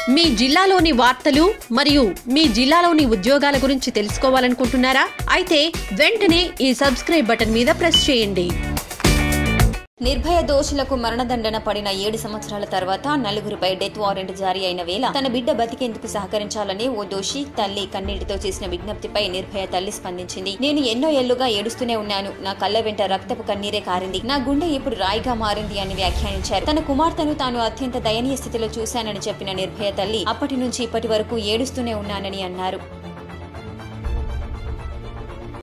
మీ జిల్లాలోని వార్తలు మరియు మీ జిల్లాలోని ఉద్యోగాల గురించి తెలుసుకోవాలనుకుంటున్నారా అయితే వెంటనే ఈ సబ్స్క్రైబ్ బటన్ మీద ప్రెస్ చేయండి నిర్భయ దోషులకు మరణదండన పడిన ఏడు సంవత్సరాల తర్వాత నలుగురిపై డెత్ వారెంట్ జారీ అయిన వేళ తన బిడ్డ బతికేందుకు సహకరించాలని ఓ దోషి తల్లి కన్నీటితో చేసిన విజ్ఞప్తిపై నిర్భయ తల్లి స్పందించింది నేను ఎన్నో ఏళ్లుగా ఏడుస్తూనే ఉన్నాను నా కళ్ళ వెంట రక్తపు కన్నీరే కారింది నా గుండె ఇప్పుడు రాయిగా మారింది అని వ్యాఖ్యానించారు తన కుమార్తెను తాను అత్యంత దయనీయ స్థితిలో చూశానని చెప్పిన నిర్భయ తల్లి అప్పటి నుంచి ఇప్పటి వరకు ఏడుస్తూనే ఉన్నానని అన్నారు